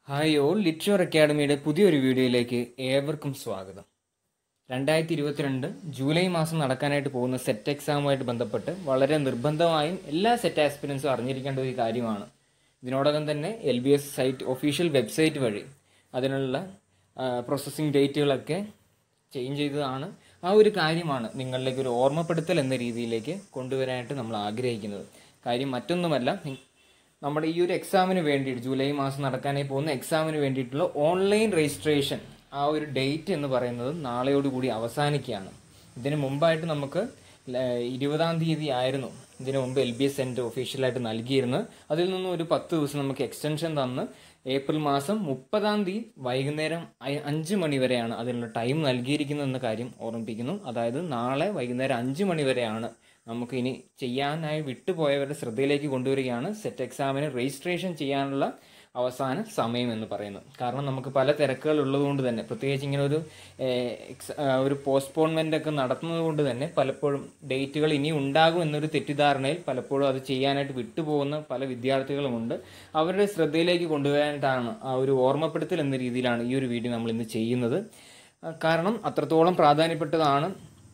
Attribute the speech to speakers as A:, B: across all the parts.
A: hi all ലിറ്ററർ അക്കാഡമിയുടെ പുതിയൊരു വീഡിയോയിലേക്ക് ഏവർക്കും സ്വാഗതം രണ്ടായിരത്തി ഇരുപത്തിരണ്ട് ജൂലൈ മാസം നടക്കാനായിട്ട് പോകുന്ന സെറ്റ് എക്സാമുമായിട്ട് ബന്ധപ്പെട്ട് വളരെ നിർബന്ധമായും എല്ലാ സെറ്റ് ആസ്പിരൻസും അറിഞ്ഞിരിക്കേണ്ട ഒരു കാര്യമാണ് ഇതിനോടകം തന്നെ L B S site official website വഴി അതിനുള്ള പ്രോസസ്സിംഗ് ഡേറ്റുകളൊക്കെ ചേഞ്ച് ചെയ്തതാണ് ആ ഒരു കാര്യമാണ് നിങ്ങളിലേക്ക് ഒരു ഓർമ്മപ്പെടുത്തൽ എന്ന രീതിയിലേക്ക് കൊണ്ടുവരാനായിട്ട് നമ്മൾ ആഗ്രഹിക്കുന്നത് കാര്യം മറ്റൊന്നുമല്ല നി- നമ്മുടെ ഈ ഒരു എക്സാമിന് വേണ്ടിയിട്ട് ജൂലൈ മാസം നടക്കാനായി പോകുന്ന എക്സാമിന് വേണ്ടിയിട്ടുള്ള ഓൺലൈൻ രജിസ്ട്രേഷൻ ആ ഒരു ഡേറ്റ് എന്ന് പറയുന്നത് നാളെയോടുകൂടി അവസാനിക്കുകയാണ് ഇതിന് മുമ്പായിട്ട് നമുക്ക് ല- ഇരുപതാം തീയതി ആയിരുന്നു ഇതിനു മുമ്പ് എൽ ബി എസ് സെൻറ്റർ ഒഫീഷ്യലായിട്ട് നൽകിയിരുന്നത് അതിൽ നിന്നും ഒരു പത്ത് ദിവസം നമുക്ക് എക്സ്റ്റൻഷൻ തന്ന് ഏപ്രിൽ മാസം മുപ്പതാം തീയതി വൈകുന്നേരം അയ- അഞ്ച് മണി വരെയാണ് അതിനുള്ള ടൈം നൽകിയിരിക്കുന്നത് എന്ന കാര്യം ഓർമ്മിപ്പിക്കുന്നു അതായത് നാളെ വൈകുന്നേരം അഞ്ച് മണി വരെയാണ് നമുക്ക് ഇനി ചെയ്യാനായി വിട്ടുപോയവരുടെ ശ്രദ്ധയിലേക്ക് കൊണ്ടുവരികയാണ് സെറ്റ് എക്സാമിന് രജിസ്ട്രേഷൻ ചെയ്യാനുള്ള അവസാന സമയം എന്ന് പറയുന്നത് കാരണം നമുക്ക് പല തിരക്കുകൾ ഉള്ളതുകൊണ്ട് തന്നെ പ്രത്യേകിച്ച് ഇങ്ങനെ ഒരു ഏഹ്, എക്സ- ആ, ഒരു പോസ്റ്റ്പോൺമെന്റ് ഒക്കെ നടത്തുന്നത് കൊണ്ട് തന്നെ പലപ്പോഴും ഡേറ്റുകൾ ഇനി ഉണ്ടാകും എന്നൊരു തെറ്റിദ്ധാരണയിൽ പലപ്പോഴും അത് ചെയ്യാനായിട്ട് വിട്ടുപോകുന്ന പല വിദ്യാർത്ഥികളുമുണ്ട് അവരുടെ ശ്രദ്ധയിലേക്ക് കൊണ്ടുവരാനായിട്ടാണ് ആ ഒരു ഓർമ്മപ്പെടുത്തൽ എന്ന രീതിയിലാണ് ഈ ഒരു വീഡിയോ നമ്മൾ ഇന്ന് ചെയ്യുന്നത് ആ, കാരണം അത്രത്തോളം പ്രാധാന്യപ്പെട്ടതാണ്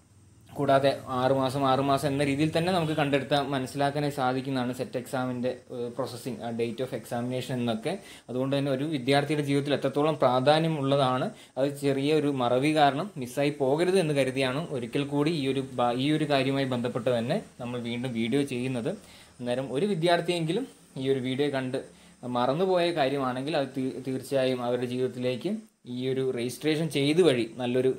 A: കൂടാതെ ആറുമാസം ആറുമാസം എന്ന രീതിയിൽ തന്നെ നമുക്ക് കണ്ടെടുത്താൽ മനസ്സിലാക്കാനായി സാധിക്കുന്നതാണ് സെറ്റ് എക്സാമിന്റെ പ്രോസസ്സിംഗ് ഡേറ്റ് ഓഫ് എക്സാമിനേഷൻ എന്നൊക്കെ അതുകൊണ്ട് തന്നെ ഒരു വിദ്യാർത്ഥിയുടെ ജീവിതത്തിൽ എത്രത്തോളം പ്രാധാന്യമുള്ളതാണ് അത് ചെറിയ ഒരു മറവി കാരണം മിസ്സായി പോകരുത് എന്ന് കരുതിയാണ് ഒരിക്കൽ കൂടി ഈ ഒരു ബ- ഈ ഒരു കാര്യവുമായി ബന്ധപ്പെട്ട് തന്നെ നമ്മൾ വീണ്ടും വീഡിയോ ചെയ്യുന്നത് അന്നേരം ഒരു വിദ്യാർത്ഥിയെങ്കിലും ഈ ഒരു വീഡിയോ കണ്ട് മറന്നുപോയ കാര്യമാണെങ്കിൽ അത് തീ- തീർച്ചയായും അവരുടെ ജീവിതത്തിലേക്ക് ഈ ഒരു രജിസ്ട്രേഷൻ ചെയ്ത് വഴി നല്ലൊരു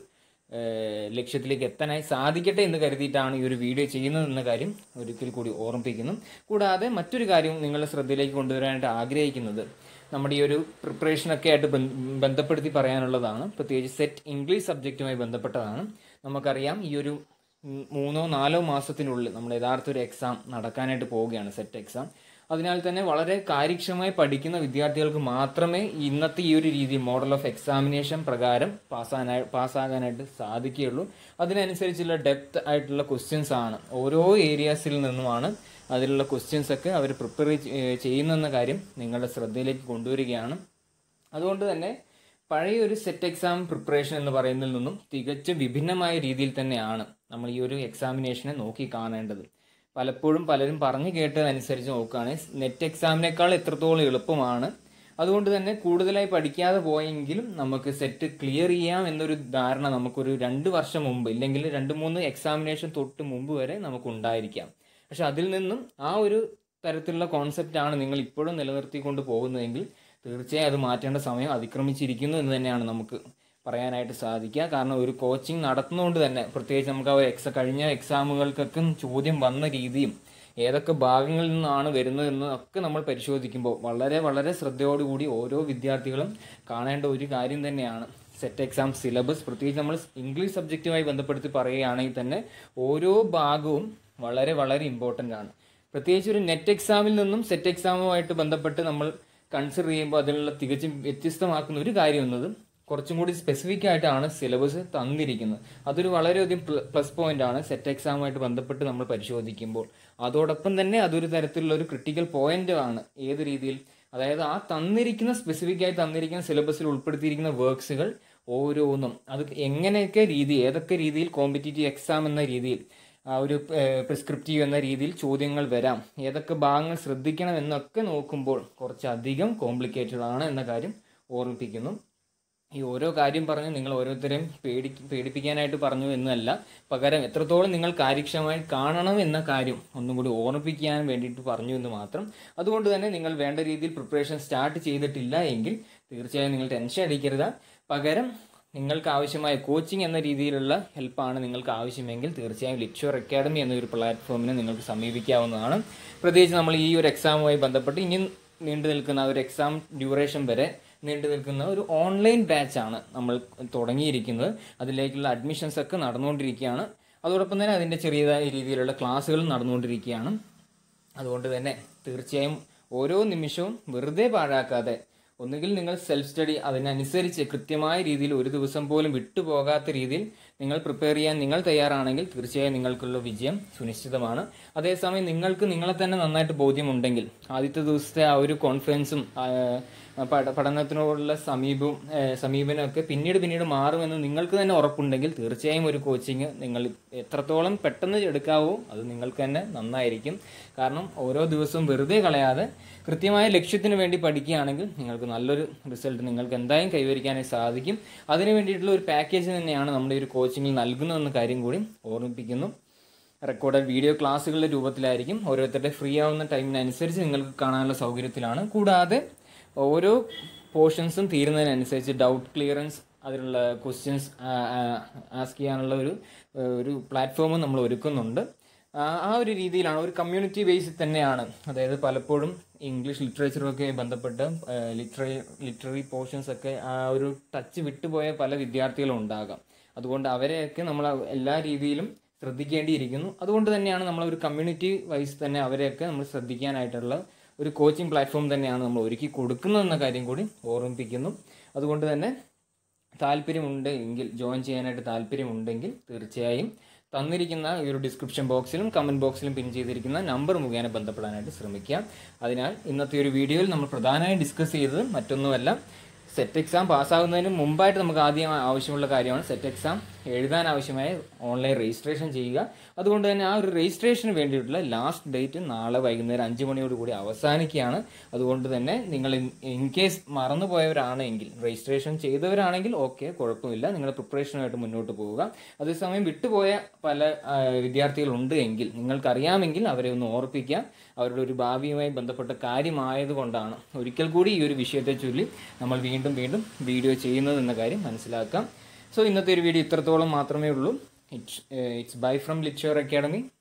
A: ഏഹ് ലക്ഷ്യത്തിലേക്ക് എത്താനായി സാധിക്കട്ടെ എന്ന് കരുതിയിട്ടാണ് ഈ ഒരു വീഡിയോ ചെയ്യുന്നത് എന്ന കാര്യം ഒരിക്കൽ കൂടി ഓർമ്മിപ്പിക്കുന്നു കൂടാതെ മറ്റൊരു കാര്യം നിങ്ങളുടെ ശ്രദ്ധയിലേക്ക് കൊണ്ടുവരാനായിട്ട് ആഗ്രഹിക്കുന്നത് നമ്മുടെ ഈ ഒരു പ്രിപ്പറേഷനൊക്കെ ആയിട്ട് ബന്ധ- ബന്ധപ്പെടുത്തി പറയാനുള്ളതാണ് പ്രത്യേകിച്ച് സെറ്റ് ഇംഗ്ലീഷ് സബ്ജക്റ്റുമായി ബന്ധപ്പെട്ടതാണ് നമുക്കറിയാം ഈ ഒരു ഉം, മൂന്നോ നാലോ മാസത്തിനുള്ളിൽ നമ്മുടെ യഥാർത്ഥ ഒരു എക്സാം നടക്കാനായിട്ട് പോവുകയാണ് സെറ്റ് എക്സാം അതിനാൽ തന്നെ വളരെ കാര്യക്ഷമമായി പഠിക്കുന്ന വിദ്യാർത്ഥികൾക്ക് മാത്രമേ ഇന്നത്തെ ഈ ഒരു രീതി മോഡൽ ഓഫ് എക്സാമിനേഷൻ പ്രകാരം പാസ്സാനായി പാസ്സാകാനായിട്ട് സാധിക്കുകയുള്ളൂ അതിനനുസരിച്ചുള്ള ഡെപ്ത് ആയിട്ടുള്ള ക്വസ്റ്റ്യൻസ് ആണ് ഓരോ ഏരിയാസിൽ നിന്നുമാണ് അതിലുള്ള ക്വസ്റ്റ്യൻസ് ഒക്കെ അവർ പ്രിപ്പയർ ചെയ്യുന്നെന്ന കാര്യം നിങ്ങളുടെ ശ്രദ്ധയിലേക്ക് കൊണ്ടുവരികയാണ് അതുകൊണ്ട് തന്നെ പഴയ ഒരു സെറ്റ് എക്സാം പ്രിപ്പറേഷൻ എന്ന് പറയുന്നതിൽ നിന്നും തികച്ചും വിഭിന്നമായ രീതിയിൽ തന്നെയാണ് നമ്മൾ ഈ ഒരു എക്സാമിനേഷനെ നോക്കി കാണേണ്ടത് പലപ്പോഴും പലരും പറഞ്ഞു കേട്ടതനുസരിച്ച് നോക്കുകയാണെങ്കിൽ നെറ്റ് എക്സാമിനേക്കാൾ എത്രത്തോളം എളുപ്പമാണ് അതുകൊണ്ട് തന്നെ കൂടുതലായി പഠിക്കാതെ പോയെങ്കിലും നമുക്ക് സെറ്റ് ക്ലിയർ ചെയ്യാം എന്നൊരു ധാരണ നമുക്കൊരു രണ്ട് വർഷം മുമ്പ് ഇല്ലെങ്കിൽ രണ്ട് മൂന്ന് എക്സാമിനേഷൻ തൊട്ട് മുമ്പ് വരെ നമുക്ക് ഉണ്ടായിരിക്കാം പക്ഷെ അതിൽ നിന്നും ആ ഒരു തരത്തിലുള്ള കോൺസെപ്റ്റ് ആണ് നിങ്ങൾ ഇപ്പോഴും നിലനിർത്തിക്കൊണ്ട് പോകുന്നതെങ്കിൽ തീർച്ചയായും അത് മാറ്റേണ്ട സമയം അതിക്രമിച്ചിരിക്കുന്നു എന്ന് തന്നെയാണ് നമുക്ക് പറയാനായിട്ട് സാധിക്കുക കാരണം ഒരു കോച്ചിങ് നടത്തുന്നതുകൊണ്ട് തന്നെ പ്രത്യേകിച്ച് നമുക്ക് ആ ഒരു എക്സ കഴിഞ്ഞ എക്സാമുകൾക്കൊക്കെ ചോദ്യം വന്ന രീതിയും ഏതൊക്കെ ഭാഗങ്ങളിൽ നിന്നാണ് വരുന്നതെന്ന് ഒക്കെ നമ്മൾ പരിശോധിക്കുമ്പോൾ വളരെ വളരെ ശ്രദ്ധയോടുകൂടി ഓരോ വിദ്യാർത്ഥികളും കാണേണ്ട ഒരു കാര്യം തന്നെയാണ് സെറ്റ് എക്സാം സിലബസ് പ്രത്യേകിച്ച് നമ്മൾ ഇംഗ്ലീഷ് സബ്ജക്റ്റുമായി ബന്ധപ്പെടുത്തി പറയുകയാണെങ്കിൽ തന്നെ ഓരോ ഭാഗവും വളരെ വളരെ ഇമ്പോർട്ടൻ്റ് ആണ് പ്രത്യേകിച്ച് ഒരു നെറ്റ് എക്സാമിൽ നിന്നും സെറ്റ് എക്സാമുമായിട്ട് ബന്ധപ്പെട്ട് നമ്മൾ കൺസിഡർ ചെയ്യുമ്പോൾ അതിനുള്ള തികച്ചും വ്യത്യസ്തമാക്കുന്ന ഒരു കാര്യം എന്നത് കുറച്ചും കൂടി സ്പെസിഫിക് ആയിട്ടാണ് സിലബസ് തന്നിരിക്കുന്നത് അതൊരു വളരെയധികം പ്ലസ് പോയിന്റ് ആണ് സെറ്റ് എക്സാമുമായിട്ട് ബന്ധപ്പെട്ട് നമ്മൾ പരിശോധിക്കുമ്പോൾ അതോടൊപ്പം തന്നെ അതൊരു തരത്തിലുള്ള ഒരു ക്രിട്ടിക്കൽ പോയിന്റ് ആണ് ഏത് രീതിയിൽ അതായത് ആ തന്നിരിക്കുന്ന സ്പെസിഫിക് ആയി തന്നിരിക്കുന്ന സിലബസിൽ ഉൾപ്പെടുത്തിയിരിക്കുന്ന വർക്ക്സുകൾ ഓരോന്നും അത് എങ്ങനെയൊക്കെ രീതി ഏതൊക്കെ രീതിയിൽ കോമ്പറ്റേറ്റീവ് എക്സാം എന്ന രീതിയിൽ ആ ഒരു പ്രിസ്ക്രിപ്റ്റീവ് എന്ന രീതിയിൽ ചോദ്യങ്ങൾ വരാം ഏതൊക്കെ ഭാഗങ്ങൾ ശ്രദ്ധിക്കണം എന്നൊക്കെ നോക്കുമ്പോൾ കുറച്ചധികം കോംപ്ലിക്കേറ്റഡ് ആണ് എന്ന കാര്യം ഓർമ്മിപ്പിക്കുന്നു ഈ ഓരോ കാര്യം പറഞ്ഞ് നിങ്ങൾ ഓരോരുത്തരെയും പേടി പേടിപ്പിക്കാനായിട്ട് പറഞ്ഞു എന്നല്ല പകരം എത്രത്തോളം നിങ്ങൾ കാര്യക്ഷമമായി കാണണം എന്ന കാര്യം ഒന്നും കൂടി ഓർമ്മിപ്പിക്കാൻ വേണ്ടിയിട്ട് പറഞ്ഞു എന്ന് മാത്രം അതുകൊണ്ട് തന്നെ നിങ്ങൾ വേണ്ട രീതിയിൽ പ്രിപ്പറേഷൻ സ്റ്റാർട്ട് ചെയ്തിട്ടില്ല എങ്കിൽ തീർച്ചയായും നിങ്ങൾ ടെൻഷൻ അടിക്കരുത് പകരം നിങ്ങൾക്ക് ആവശ്യമായ കോച്ചിങ് എന്ന രീതിയിലുള്ള ഹെൽപ്പാണ് നിങ്ങൾക്ക് ആവശ്യമെങ്കിൽ തീർച്ചയായും ലിറ്റ്ഷോർ അക്കാഡമി എന്നൊരു പ്ലാറ്റ്ഫോമിനെ നിങ്ങൾക്ക് സമീപിക്കാവുന്നതാണ് പ്രത്യേകിച്ച് നമ്മൾ ഈ ഒരു എക്സാമുമായി ബന്ധപ്പെട്ട് ഇനി നീണ്ടു നിൽക്കുന്ന ആ ഒരു എക്സാം ഡ്യൂറേഷൻ വരെ നീണ്ടു നിൽക്കുന്ന ഒരു ഓൺലൈൻ ബാച്ചാണ് നമ്മൾ തുടങ്ങിയിരിക്കുന്നത് അതിലേക്കുള്ള അഡ്മിഷൻസ് ഒക്കെ നടന്നുകൊണ്ടിരിക്കുകയാണ് അതോടൊപ്പം തന്നെ അതിൻ്റെ ചെറിയതായ രീതിയിലുള്ള ക്ലാസ്സുകളും നടന്നുകൊണ്ടിരിക്കുകയാണ് അതുകൊണ്ട് തന്നെ തീർച്ചയായും ഓരോ നിമിഷവും വെറുതെ പാഴാക്കാതെ ഒന്നുകിൽ നിങ്ങൾ സെൽഫ് സ്റ്റഡി അതിനനുസരിച്ച് കൃത്യമായ രീതിയിൽ ഒരു ദിവസം പോലും വിട്ടുപോകാത്ത രീതിയിൽ നിങ്ങൾ പ്രിപ്പയർ ചെയ്യാൻ നിങ്ങൾ തയ്യാറാണെങ്കിൽ തീർച്ചയായും നിങ്ങൾക്കുള്ള വിജയം സുനിശ്ചിതമാണ് അതേസമയം നിങ്ങൾക്ക് നിങ്ങളെ തന്നെ നന്നായിട്ട് ബോധ്യമുണ്ടെങ്കിൽ ആദ്യത്തെ ദിവസത്തെ ആ ഒരു കോൺഫിഡൻസും പഠ- പഠനത്തിനോടുള്ള സമീപവും ഏഹ്, സമീപനമൊക്കെ പിന്നീട് പിന്നീട് മാറുമെന്ന് നിങ്ങൾക്ക് തന്നെ ഉറപ്പുണ്ടെങ്കിൽ തീർച്ചയായും ഒരു കോച്ചിങ് നിങ്ങൾ എത്രത്തോളം പെട്ടെന്ന് എടുക്കാവോ അത് നിങ്ങൾക്ക് തന്നെ നന്നായിരിക്കും കാരണം ഓരോ ദിവസവും വെറുതെ കളയാതെ കൃത്യമായ ലക്ഷ്യത്തിന് വേണ്ടി പഠിക്കുകയാണെങ്കിൽ നിങ്ങൾക്ക് നല്ലൊരു റിസൾട്ട് നിങ്ങൾക്ക് എന്തായാലും കൈവരിക്കാനായി സാധിക്കും അതിന് വേണ്ടിയിട്ടുള്ള ഒരു പാക്കേജ് തന്നെയാണ് നമ്മുടെ ഈ ഒരു കോച്ചിങ്ങിൽ നൽകുന്നതെന്ന കാര്യം കൂടി ഓർമ്മിപ്പിക്കുന്നു റെക്കോർഡഡ് വീഡിയോ ക്ലാസ്സുകളുടെ രൂപത്തിലായിരിക്കും ഓരോരുത്തരുടെ ഫ്രീ ആവുന്ന ടൈമിനനുസരിച്ച് നിങ്ങൾക്ക് കാണാനുള്ള സൗകര്യത്തിലാണ് കൂടാതെ ഓരോ പോർഷൻസും തീരുന്നതിനനുസരിച്ച് ഡൗട്ട് ക്ലിയറൻസ് അതിനുള്ള ക്വസ്റ്റ്യൻസ് ആസ്ക് ചെയ്യാനുള്ള ഒരു ഏഹ്, ഒരു പ്ലാറ്റ്ഫോമും നമ്മൾ ഒരുക്കുന്നുണ്ട് ആ ആ ഒരു രീതിയിലാണ് ഒരു കമ്മ്യൂണിറ്റി ബേസിൽ തന്നെയാണ് അതായത് പലപ്പോഴും ഇംഗ്ലീഷ് ലിറ്ററേച്ചറൊക്കെ ബന്ധപ്പെട്ട് ലിറ്റററി ലിറ്റററി പോർഷൻസ് ഒക്കെ ആ ഒരു ടച്ച് വിട്ടുപോയ പല വിദ്യാർത്ഥികളും ഉണ്ടാകാം അതുകൊണ്ട് അവരെയൊക്കെ നമ്മൾ എല്ലാ രീതിയിലും ശ്രദ്ധിക്കേണ്ടിയിരിക്കുന്നു അതുകൊണ്ട് തന്നെയാണ് നമ്മൾ ഒരു കമ്മ്യൂണിറ്റി വൈസ് തന്നെ അവരെയൊക്കെ നമ്മൾ ശ്രദ്ധിക്കാനായിട്ടുള്ള ഒരു കോച്ചിങ് പ്ലാറ്റ്ഫോം തന്നെയാണ് നമ്മൾ ഒരുക്കി കൊടുക്കുന്നതെന്ന കാര്യം കൂടി ഓർമ്മിപ്പിക്കുന്നു അതുകൊണ്ട് തന്നെ താല്പര്യമുണ്ട് എങ്കിൽ ജോയിൻ ചെയ്യാനായിട്ട് താല്പര്യമുണ്ടെങ്കിൽ തീർച്ചയായും തന്നിരിക്കുന്ന ഈ ഒരു ഡിസ്ക്രിപ്ഷൻ ബോക്സിലും കമൻറ്റ് ബോക്സിലും പിൻ ചെയ്തിരിക്കുന്ന നമ്പർ മുഖേന ബന്ധപ്പെടാനായിട്ട് ശ്രമിക്കാം അതിനാൽ ഇന്നത്തെ ഒരു വീഡിയോയിൽ നമ്മൾ പ്രധാനമായും ഡിസ്കസ് ചെയ്തത് മറ്റൊന്നുമല്ല സെറ്റ് എക്സാം പാസ്സാകുന്നതിന് മുമ്പായിട്ട് നമുക്ക് ആദ്യം ആവശ്യമുള്ള കാര്യമാണ് സെറ്റ് എക്സാം എഴുതാൻ ആവശ്യമായ ഓൺലൈൻ രജിസ്ട്രേഷൻ ചെയ്യുക അതുകൊണ്ട് തന്നെ ആ ഒരു രജിസ്ട്രേഷന് വേണ്ടിയിട്ടുള്ള ലാസ്റ്റ് ഡേറ്റ് നാളെ വൈകുന്നേരം അഞ്ച് മണിയോട് കൂടി അവസാനിക്കുകയാണ് അതുകൊണ്ട് തന്നെ നിങ്ങൾ ഇൻ കേസ് മറന്നുപോയവരാണെങ്കിൽ രജിസ്ട്രേഷൻ ചെയ്തവരാണെങ്കിൽ ഓക്കെ കുഴപ്പമില്ല നിങ്ങളുടെ പ്രിപ്പറേഷനുമായിട്ട് മുന്നോട്ട് പോവുക അതേസമയം വിട്ടുപോയ പല ആ, വിദ്യാർത്ഥികളുണ്ട് എങ്കിൽ നിങ്ങൾക്കറിയാമെങ്കിൽ അവരെ ഒന്ന് ഓർപ്പിക്കുക അവരുടെ ഒരു ഭാവിയുമായി ബന്ധപ്പെട്ട കാര്യമായതുകൊണ്ടാണ് ഒരിക്കൽ കൂടി ഈ ഒരു വിഷയത്തെ ചൊല്ലി നമ്മൾ വീണ്ടും വീണ്ടും വീഡിയോ ചെയ്യുന്നത് എന്ന കാര്യം മനസ്സിലാക്കാം സോ ഇന്നത്തെ ഒരു വീഡിയോ ഇത്രത്തോളം മാത്രമേ ഉള്ളൂ it's it's bye from litter academy